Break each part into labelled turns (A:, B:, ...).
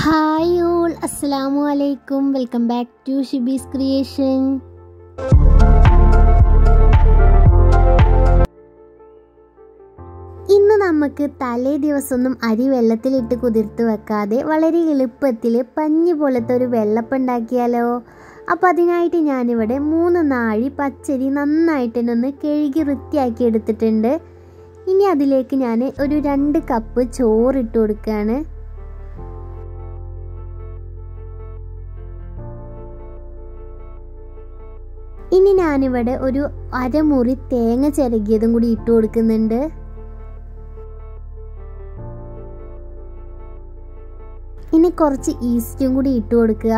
A: hi all അസ്സലാമു അലൈക്കും welcome back to Shibi's creation ഇന്ന് നമുക്ക് തലേ ദിവസമൊന്നും അരി വെള്ളത്തിലിട്ട് കുതിർത്ത് വെക്കാതെ വളരെ എളുപ്പത്തിൽ പഞ്ഞി പോലത്തെ ഒരു വെള്ളപ്പം ഉണ്ടാക്കിയാലോ അപ്പോൾ അതിനായിട്ട് ഞാനിവിടെ മൂന്ന് നാഴി പച്ചരി നന്നായിട്ട് തന്നെ ഒന്ന് കഴുകി വൃത്തിയാക്കി എടുത്തിട്ടുണ്ട് ഇനി അതിലേക്ക് ഞാൻ ഒരു രണ്ട് കപ്പ് ചോറിട്ട് കൊടുക്കുകയാണ് ഇനി ഞാനിവിടെ ഒരു അരമുറി തേങ്ങ ചിരകിയതും കൂടി ഇട്ട് കൊടുക്കുന്നുണ്ട് ഇനി കുറച്ച് ഈസ്റ്റും കൂടി ഇട്ട് കൊടുക്കുക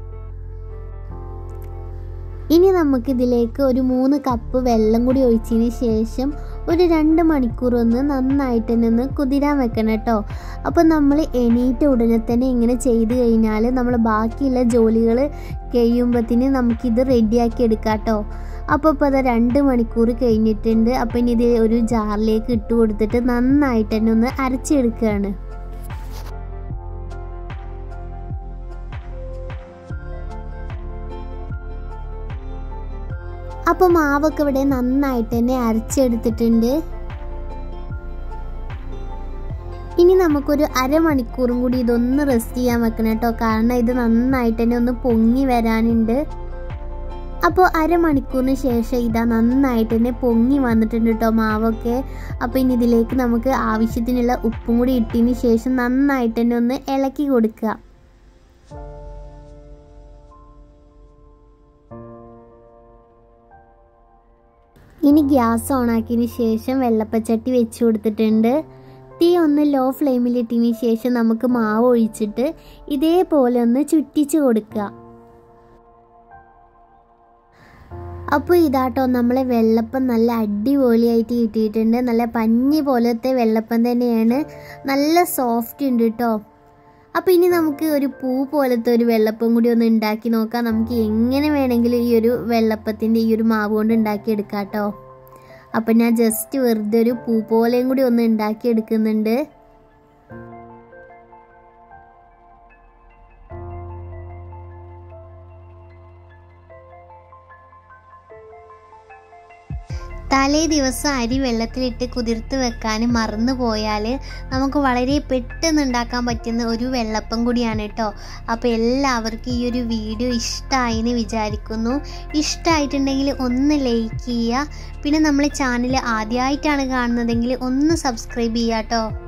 A: ഇനി നമുക്കിതിലേക്ക് ഒരു മൂന്ന് കപ്പ് വെള്ളം കൂടി ഒഴിച്ചതിന് ശേഷം ഒരു രണ്ട് മണിക്കൂർ ഒന്ന് നന്നായിട്ട് തന്നെ ഒന്ന് കുതിരാൻ വെക്കണം കേട്ടോ അപ്പോൾ നമ്മൾ എണീറ്റ ഉടനെ തന്നെ ഇങ്ങനെ ചെയ്ത് കഴിഞ്ഞാൽ നമ്മൾ ബാക്കിയുള്ള ജോലികൾ കഴിയുമ്പോഴത്തേന് നമുക്കിത് റെഡിയാക്കി എടുക്കാം കേട്ടോ അപ്പോൾ ഇപ്പോൾ അത് രണ്ട് മണിക്കൂർ കഴിഞ്ഞിട്ടുണ്ട് അപ്പോൾ ഇനി ഇത് ഒരു ജാറിലേക്ക് ഇട്ട് കൊടുത്തിട്ട് നന്നായിട്ട് തന്നെ ഒന്ന് അരച്ചെടുക്കുകയാണ് അപ്പോൾ മാവൊക്കെ ഇവിടെ നന്നായിട്ട് തന്നെ അരച്ചെടുത്തിട്ടുണ്ട് ഇനി നമുക്കൊരു അരമണിക്കൂറും കൂടി ഇതൊന്ന് റെസ്റ്റ് ചെയ്യാൻ വെക്കണം കേട്ടോ കാരണം ഇത് നന്നായിട്ട് തന്നെ ഒന്ന് പൊങ്ങി വരാനുണ്ട് അപ്പോൾ അരമണിക്കൂറിന് ശേഷം ഇതാ നന്നായിട്ട് തന്നെ പൊങ്ങി വന്നിട്ടുണ്ട് കേട്ടോ മാവൊക്കെ അപ്പോൾ ഇനി ഇതിലേക്ക് നമുക്ക് ആവശ്യത്തിനുള്ള ഉപ്പും കൂടി ഇട്ടതിന് ശേഷം നന്നായിട്ട് തന്നെ ഒന്ന് ഇളക്കി കൊടുക്കുക ഇനി ഗ്യാസ് ഓണാക്കിയതിന് ശേഷം വെള്ളപ്പച്ചട്ടി വെച്ച് കൊടുത്തിട്ടുണ്ട് തീ ഒന്ന് ലോ ഫ്ലെയിമിലിട്ടതിന് ശേഷം നമുക്ക് മാവ് ഒഴിച്ചിട്ട് ഇതേപോലെ ഒന്ന് ചുറ്റിച്ച് കൊടുക്കുക അപ്പോൾ ഇതാട്ടോ നമ്മളെ വെള്ളപ്പം നല്ല അടിപൊളിയായിട്ട് കിട്ടിയിട്ടുണ്ട് നല്ല പഞ്ഞി പോലത്തെ വെള്ളപ്പം തന്നെയാണ് നല്ല സോഫ്റ്റ് ഉണ്ട് കേട്ടോ അപ്പോൾ ഇനി നമുക്ക് ഒരു പൂ പോലത്തെ ഒരു വെള്ളപ്പം കൂടി ഒന്ന് ഉണ്ടാക്കി നോക്കാം നമുക്ക് എങ്ങനെ വേണമെങ്കിലും ഈ ഒരു വെള്ളപ്പത്തിൻ്റെ ഈ ഒരു മാവ് കൊണ്ട് ഉണ്ടാക്കിയെടുക്കാം കേട്ടോ അപ്പം ഞാൻ ജസ്റ്റ് വെറുതെ ഒരു പൂ പോലെയും കൂടി ഒന്ന് ഉണ്ടാക്കിയെടുക്കുന്നുണ്ട് തലേ ദിവസം അരി വെള്ളത്തിലിട്ട് കുതിർത്ത് വെക്കാൻ മറന്നു പോയാൽ നമുക്ക് വളരെ പെട്ടെന്ന് ഉണ്ടാക്കാൻ പറ്റുന്ന ഒരു വെള്ളപ്പം കൂടിയാണ് കേട്ടോ അപ്പോൾ എല്ലാവർക്കും ഈ ഒരു വീഡിയോ ഇഷ്ടമായി എന്ന് വിചാരിക്കുന്നു ഇഷ്ടമായിട്ടുണ്ടെങ്കിൽ ഒന്ന് ലൈക്ക് ചെയ്യുക പിന്നെ നമ്മൾ ചാനൽ ആദ്യമായിട്ടാണ് കാണുന്നതെങ്കിൽ ഒന്ന് സബ്സ്ക്രൈബ് ചെയ്യുക കേട്ടോ